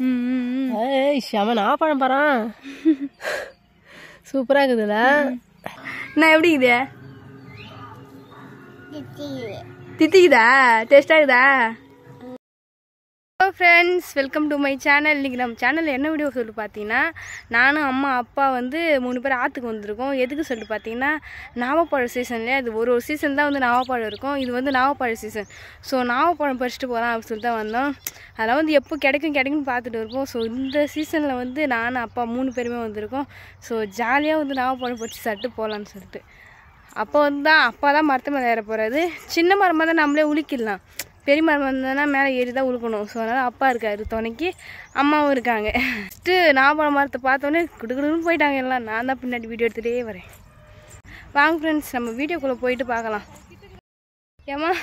ம் ம், ம் ஏய் செம நாப்பழம் பாறான் சூப்பரா இருக்குதுல்ல நான் எப்படி இது தித்திக்குதா டேஸ்டா இருக்குதா hello friends welcome to my channel இன்றைக்கி நம்ம சேனலில் என்ன வீடியோ சொல்லிட்டு பார்த்தீங்கன்னா நானும் அம்மா அப்பா வந்து மூணு பேர் ஆற்றுக்கு வந்திருக்கோம் எதுக்கு சொல்லிட்டு பார்த்தீங்கன்னா நாவப்பழம் சீசன்லேயே அது ஒரு ஒரு சீசன் தான் வந்து நாவப்பழம் இருக்கும் இது வந்து நாவப்பழ சீசன் ஸோ நாவப்பழம் பறிச்சுட்டு போகலாம் அப்படின்னு சொல்லிட்டு தான் வந்தோம் அதெல்லாம் வந்து எப்போ கிடைக்கும் கிடைக்கும்னு பார்த்துட்டு இருப்போம் ஸோ இந்த சீசனில் வந்து நானும் அப்பா மூணு பேருமே வந்திருக்கோம் ஸோ ஜாலியாக வந்து நாவப்பழம் பறித்து சாப்பிட்டு போகலான்னு சொல்லிட்டு அப்போ வந்து தான் அப்பா தான் மரத்து மேலே ஏற போகிறாரு சின்ன மரமாக தான் நம்மளே உலுக்கிடலாம் பெரிய மரம் இருந்ததுன்னா மேலே ஏறி தான் உழுக்கணும் ஸோ அதனால் அப்பா இருக்காரு துணைக்கு அம்மாவும் இருக்காங்க ஃபஸ்ட்டு நாவப்பழம் மரத்தை பார்த்தோன்னே குடுக்குடுன்னு போயிட்டாங்க எல்லாம் நான் தான் பின்னாடி வீடியோ எடுத்துகிட்டே வரேன் வாங்க ஃப்ரெண்ட்ஸ் நம்ம வீடியோக்குள்ளே போயிட்டு பார்க்கலாம் ஏம்மா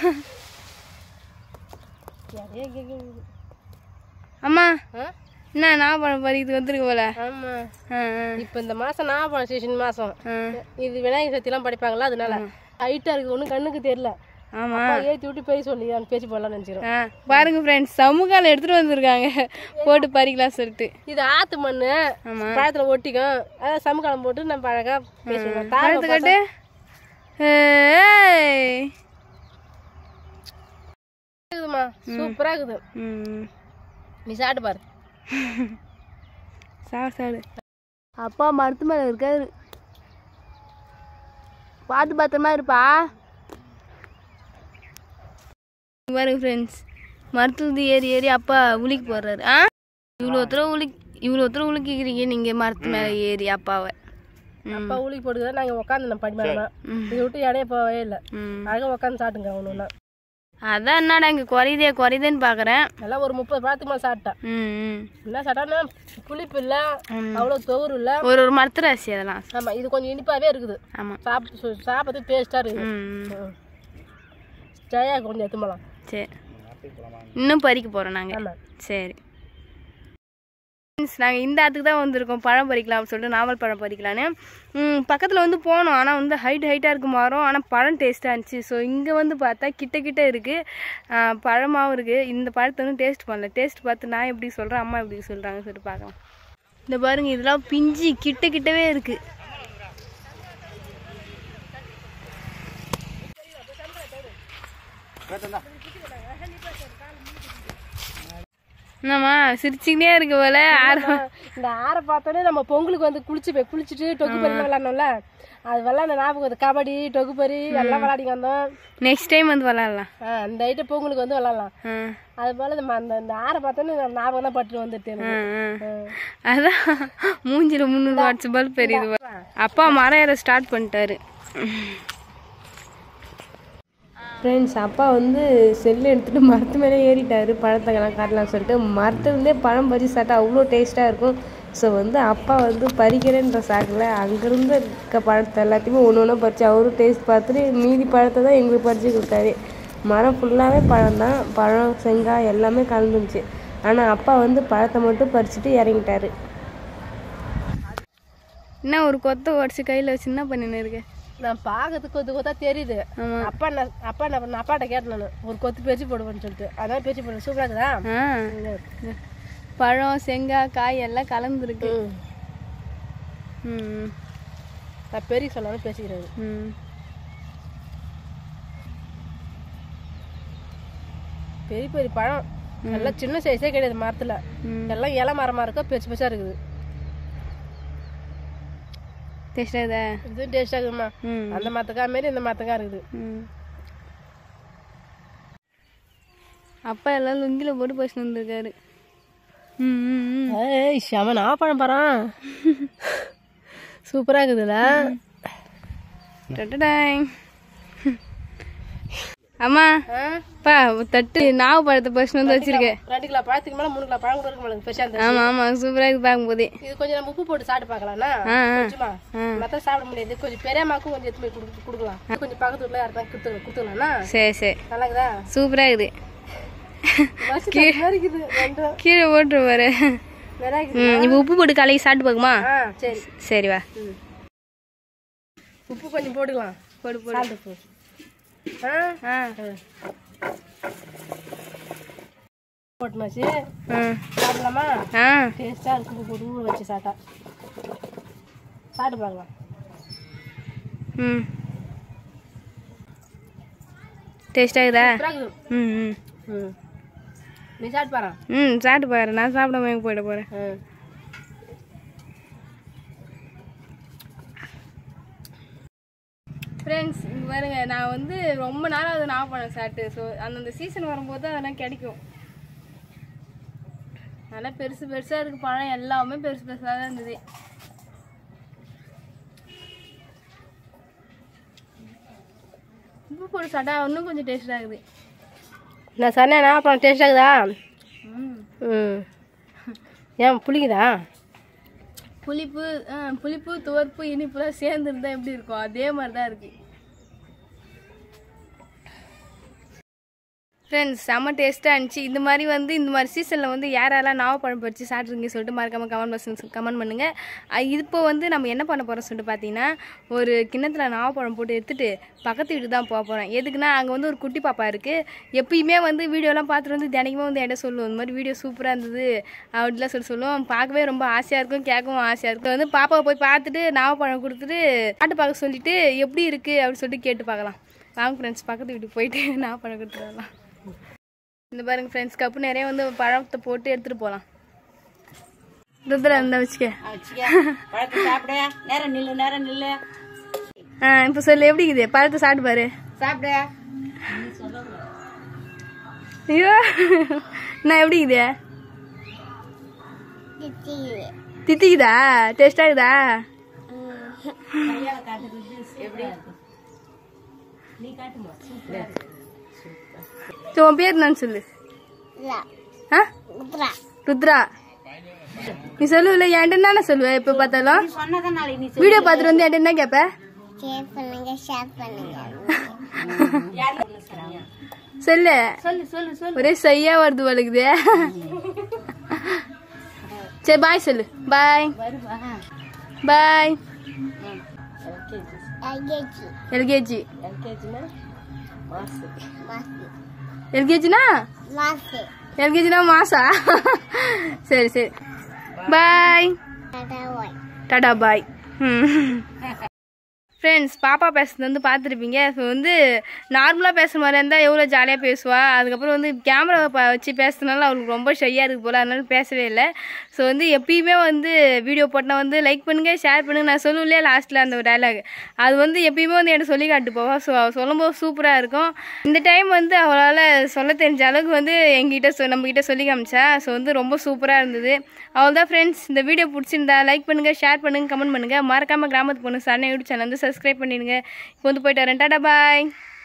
அம்மா என்ன நாவப்பழம் பறிக்கிறது வந்துருக்கு போல ஆமா ஆ ஆ இப்ப இந்த மாசம் நாப்பழம் சீசன் மாசம் ஆ இது விநாயகர் சதுர்த்தி எல்லாம் படிப்பாங்களா அதனால ஹைட்டா இருக்குது ஒண்ணும் கண்ணுக்கு தெரியல ஆமாம் அப்பா ஏத்தி விட்டு பேச சொல்லி நான் பேசி போடலாம்னு நினைச்சிரும் ஆ பாருங்க ஃப்ரெண்ட்ஸ் சமூகால எடுத்துட்டு வந்திருக்காங்க போட்டு பறிக்கலாம் சொல்லிட்டு இது ஆத்து மண்ணு ஆமா பழத்துல ஒட்டிக்கும் அதான் சமக்காலம் போட்டு நம்ம அழகா பேசுவோம் பழத்து கட்டு ஏய். இருக்குதுமா சூப்பரா இருக்குது ம் நீ சாப்பிட்டு பாரு சாடு சாடு அப்பா மரத்து மேலே இருக்காரு பார்த்து பத்திரமா இருப்பா பாருங்க ஃப்ரெண்ட்ஸ் மரத்துல ஏறி ஏறி அப்பா உளிக்கு போடுறாரு ஆ இவ்வளோ தூரம் உளி இவ்வளோ தூரம் உலுக்கிக்கிறீங்க நீங்கள் மரத்து மேலே ஏறி அப்பாவை ம் அப்பா ஊழிக்கு போட்டுக்கிறேன் நாங்க உட்காந்து நம்ம படிமாடமா ம். இதை விட்டு இடையே போகவே இல்லை ம் அழகா உட்காந்து சாப்பிட்டுங்க ஒன்று அதான் என்னடா இங்கே குறையுதே குறையுதேன்னு பார்க்குறேன் நல்லா ஒரு முப்பது பழத்துக்கு மேலே சாப்பிட்டேன் ம் ம் என்ன சாப்பிட்டான்னா புளிப்பு இல்லை அவ்வளோ தொகுறு இல்லை ஒரு ஒரு மரத்து ராசி அதெல்லாம் ஆமா இது கொஞ்சம் இனிப்பாவே இருக்குது ஆமாம் சாப்பிட்டு சு- சாப்பிட்றது டேஸ்டா இருக்குது ம் ம். ஜெயா கொஞ்சம் எடுத்துமலாம் சரி இன்னும் பறிக்க போகிறோம் நாங்கள் ஆமா சரி நாங்கள் இந்த ஆத்துக்கு தான் வந்திருக்கோம் பழம் பறிக்கலாம் அப்படின்னு சொல்லிட்டு நாவல் பழம் பறிக்கலான்னு பக்கத்தில் வந்து போனோம் ஆனால் வந்து ஹைட் ஹைட்டாக இருக்கு மரம் ஆனால் பழம் டேஸ்ட்டாக இருந்துச்சு ஸோ இங்கே வந்து பார்த்தா கிட்ட கிட்ட இருக்குது பழமாகவும் இருக்குது இந்த பழத்தை வந்து டேஸ்ட் பண்ணல டேஸ்ட் பார்த்து நான் எப்படி சொல்கிறேன் அம்மா எப்படி சொல்கிறாங்கன்னு சொல்லிட்டு பார்க்கலாம் இந்த பாருங்க இதெல்லாம் பிஞ்சு கிட்ட கிட்டவே இருக்குது என்னம்மா சிரிச்சுக்கிட்டே இருக்கு போல ஆரம் இந்த ஆறை பார்த்தோன்னே நம்ம பொங்கலுக்கு வந்து குளிச்சு போய் குளிச்சுட்டு டொக்கு பறி விளாடணும்ல அது விளாட ஞாபகம் வருது கபடி டொக்கு பறி எல்லாம் விளாடிங்க வந்தோம் நெக்ஸ்ட் டைம் வந்து விளாட்லாம் ஆ, இந்த ஐட்டம் பொங்கலுக்கு வந்து விளாடலாம் ஆ அது போல நம்ம அந்த இந்த ஆறை பார்த்தோன்னே நான் ஞாபகம் தான் பட்டு வந்துட்டு எனக்கு ஆ, ஆ. ஆ. அதான் மூஞ்சில முந்நூறு வாட்ஸ் பல்ப் பெரியுது பாரு. அப்பா மரம் ஏற ஸ்டார்ட் பண்ணிட்டாரு ஃப்ரெண்ட்ஸ் அப்பா வந்து செல்லு எடுத்துட்டு மரத்து மேலே ஏறிட்டாரு பழத்தங்கெல்லாம் காட்டலாம்னு சொல்லிட்டு மரத்துலேருந்தே பழம் பறிச்சு சாப்பிட்டா அவ்வளோ டேஸ்ட்டாக இருக்கும் ஸோ வந்து அப்பா வந்து பறிக்கிறேன்ற சாக்கில் அங்கேருந்து இருக்க பழத்தை எல்லாத்தையுமே ஒன்று ஒன்றா பறிச்சு அவரும் டேஸ்ட் பார்த்துட்டு மீதி பழத்தை தான் எங்களுக்கு பறித்து கொடுத்தாரு மரம் ஃபுல்லாகவே பழம் தான் பழம் செங்காய் எல்லாமே கலந்துருந்துச்சு ஆனால் அப்பா வந்து பழத்தை மட்டும் பறிச்சுட்டு இறங்கிட்டாரு என்ன ஒரு கொத்த உடச்சி கையில் வச்சு என்ன பண்ணின்னு இருக்கு நான் பார்க்கறதுக்கு கொத்து கொத்தா தெரியுது ஆமா அப்பா நான் அப்பா என்ன பண்ண அப்பாட்ட கேட்டேன் நான் ஒரு கொத்து பேச்சு போடுவேன்னு சொல்லிட்டு அதான் பேச்சு போடுவேன் சூப்பராக இருக்குதா ஆ பழம் செங்காய் காய் எல்லாம் கலந்துருக்கு ம். ம் நான் பெரிய சொன்னாலும் பேசிக்கிறேன் ம் பெரிய பெரிய பழம் எல்லாம் சின்ன சைஸே கிடையாது மரத்துல ம். எல்லாம் இலை மரமா இருக்கா பெருசு பெருசா இருக்குது டேஸ்டாக இதா இது டேஸ்டாக இருக்குமா ம் அந்த மரத்துக்கா மாரி இந்த மரத்துக்கா இருக்குது ம் அப்பா எல்லாம் லுங்கில போட்டு பறிச்சுட்டு வந்திருக்காரு ம் ம் ம் ஏய் செம நாப்பழம் பழம் சூப்பரா இருக்குதுல்ல டட்டடாய். அம்மா பா ஒரு தட்டு நாவு பழத்தை பறிச்சுட்டு வந்து வச்சிருக்கேன் ரெண்டு கிலோ பழத்துக்கு மேல மூணு கிலோ பழம் கூட இருக்க மாட்டேங்குது பெருசா இருந்தது ஆமா ஆமா சூப்பரா இருக்கு பார்க்கும்போதே இது கொஞ்சம் நம்ம உப்பு போட்டு சாப்பிட்டு பார்க்கலாம்னா ஆ ஆ கொஞ்சமா மத்த சாப்பிட முடியாது கொஞ்சம் பெரியம்மாக்கும் கொஞ்சம் எடுத்து போய் கொடுக்க கொடுக்கலாம் கொஞ்சம் பக்கத்து வீட்டுல யாருக்கும் கொடுத்து கொடுத்துக்கலாம்னா சரி சரி நல்லா இருக்குதா சூப்பரா இருக்குது மஸ்து தட்டு மாதிரி இருக்குது ரெண்டும் கீழே போட்டு பாரு நல்லா இருக்குது ம் இப்போ உப்பு போட்டு கலக்கி சாப்பிட்டு பார்க்குமா ஆ சரி சரி வா ம். உப்பு கொஞ்சம் போட்டுக்கலாம் போடு போடு சால்ட் உப்பு ஆ ஆ ஆ. போட்டுமாச்சு ஆ சாப்பிடலாமா ஆ டேஸ்ட்டாக இருக்குது போட்டு ஊற வச்சு சாப்பிட்டா சாப்பிட்டு பார்க்கலாம் ம் டேஸ்டாக இருக்குதா பிறகு ம் ம் ம் நீ சாப்பிட்டு பாரு ம் சாப்பிட்டு பாரு நான் சாப்பிடாம எங்க போயிட போகிறேன் ம் ஃப்ரெண்ட்ஸ் இங்கே பாருங்க நான் வந்து ரொம்ப நாளாக அது நான் பண்ணேன் சாப்பிட்டு ஸோ அந்தந்த சீசன் வரும்போது அதெல்லாம் கிடைக்கும் நல்லா பெருசு பெருசாக இருக்குது பழம் எல்லாமே பெருசு பெருசாக தான் இருந்தது உப்பு போட்டு சாப்பிட்டா இன்னும் கொஞ்சம் டேஸ்டாக இருக்குது நான் சொன்னேன்னா அப்புறம் டேஸ்ட் ஆகுதா ம் ம் ஏன் புளிக்குதா புளிப்பு ஆ, புளிப்பு துவர்ப்பு இனிப்புலாம் சேர்ந்து இருந்தால் எப்படி இருக்கும் அதே மாதிரி தான் இருக்குது ஃப்ரெண்ட்ஸ் செம்ம டேஸ்ட்டாக இருந்துச்சு இந்த மாதிரி வந்து இந்த மாதிரி சீசனில் வந்து யார் யாரெல்லாம் நாவப்பழம் பறித்து சாப்பிட்ருங்க சொல்லிட்டு மறக்காமல் கமெண்ட் பாக்ஸ் கமெண்ட் பண்ணுங்கள் இப்போ வந்து நம்ம என்ன பண்ண போகிறோம் சொல்லிட்டு பார்த்தீங்கன்னா ஒரு கிண்ணத்தில் நாவப்பழம் போட்டு எடுத்துட்டு பக்கத்து வீட்டுக்கு தான் போக போகிறோம் எதுக்குன்னா அங்கே வந்து ஒரு குட்டி பாப்பா இருக்குது எப்பயுமே வந்து வீடியோலாம் பார்த்துட்டு வந்து தினைக்குமே வந்து என்கிட்ட சொல்லுவோம் இந்த மாதிரி வீடியோ சூப்பராக இருந்தது அப்படிலாம் சொல்லி சொல்லுவோம் பார்க்கவே ரொம்ப ஆசையாக இருக்கும் கேட்கவும் ஆசையாக இருக்கும் வந்து பாப்பாவை போய் பார்த்துட்டு நாவப்பழம் கொடுத்துட்டு பாட்டு பார்க்க சொல்லிட்டு எப்படி இருக்குது அப்படின்னு சொல்லிட்டு கேட்டு பார்க்கலாம் வாங்க ஃப்ரெண்ட்ஸ் பக்கத்து வீட்டுக்கு போயிட்டு நாவப்பழம் கொடுத்துட்டு வரலாம் இந்த பாருங்க ஃப்ரெண்ட்ஸ் கப்பு நிறைய வந்து பழத்தை போட்டு எடுத்துட்டு போகலாம் ருத்ரா இருந்தா வச்சுக்க பழத்தை சாப்பிட நேரம் நில்லு நேரம் நில்லு ஆ இப்போ சொல்லு எப்படி இருக்குது பழத்தை சாப்பிட்டு பாரு சாப்பிட ஐயோ நான் எப்படி இருக்குது தித்திக்குதா டேஸ்டா இருக்குதா எப்படி சரி உன் பேர் என்னன்னு சொல்லு ஆ ருத்ரா நீ சொல்லுவில்ல என்கிட்ட என்ன சொல்லுவ எப்போ பார்த்தாலும் சொன்னதான் நாளைக்கு நீ வீடியோ பார்த்துட்டு வந்து என்கிட்ட என்ன கேட்ப சொல்லு சொல்லு சொல்லு சொல்லு ஒரே செய்யா வருது வலுக்குது சரி பாய் சொல்லு பாய் வருவா பாய் எல்கேஜி எல்கேஜி எல்கேஜினா மாசு எல்கேஜினா எல்கேஜினா மாசா சரி சரி பாய் டாடா பாய் ம் ஃப்ரெண்ட்ஸ் பாப்பா பேசுறது வந்து பார்த்துருப்பீங்க ஸோ வந்து நார்மலாக பேசுகிற மாதிரி இருந்தால் எவ்வளோ ஜாலியாக பேசுவா அதுக்கப்புறம் வந்து கேமரா ப வச்சு பேசுறதுனால அவளுக்கு ரொம்ப ஷையாக இருக்கு போல் அதனால பேசவே இல்லை ஸோ வந்து எப்பயுமே வந்து வீடியோ போட்டால் வந்து லைக் பண்ணுங்கள் ஷேர் பண்ணுங்கள் நான் சொல்லுவில்லையே லாஸ்ட்டில் அந்த ஒரு டைலாக் அது வந்து எப்பயுமே வந்து என்கிட்ட சொல்லி காட்டு போவா ஸோ அவள் சொல்லும்போது சூப்பராக இருக்கும் இந்த டைம் வந்து அவளால் சொல்ல தெரிஞ்ச அளவுக்கு வந்து எங்ககிட்ட சொ நம்மக்கிட்ட சொல்லி காமிச்சா ஸோ வந்து ரொம்ப சூப்பராக இருந்தது அவள் தான் ஃப்ரெண்ட்ஸ் இந்த வீடியோ பிடிச்சிருந்தா லைக் பண்ணுங்கள் ஷேர் பண்ணுங்கள் கமெண்ட் பண்ணுங்கள் மறக்காமல் கிராமத்து பொண்ணு சரண யூடியூப் சேனல் வந்து சப்ஸ்கிரைப் பண்ணிடுங்க இப்போ வந்து போயிட்டு வரேன் டாடா பாய்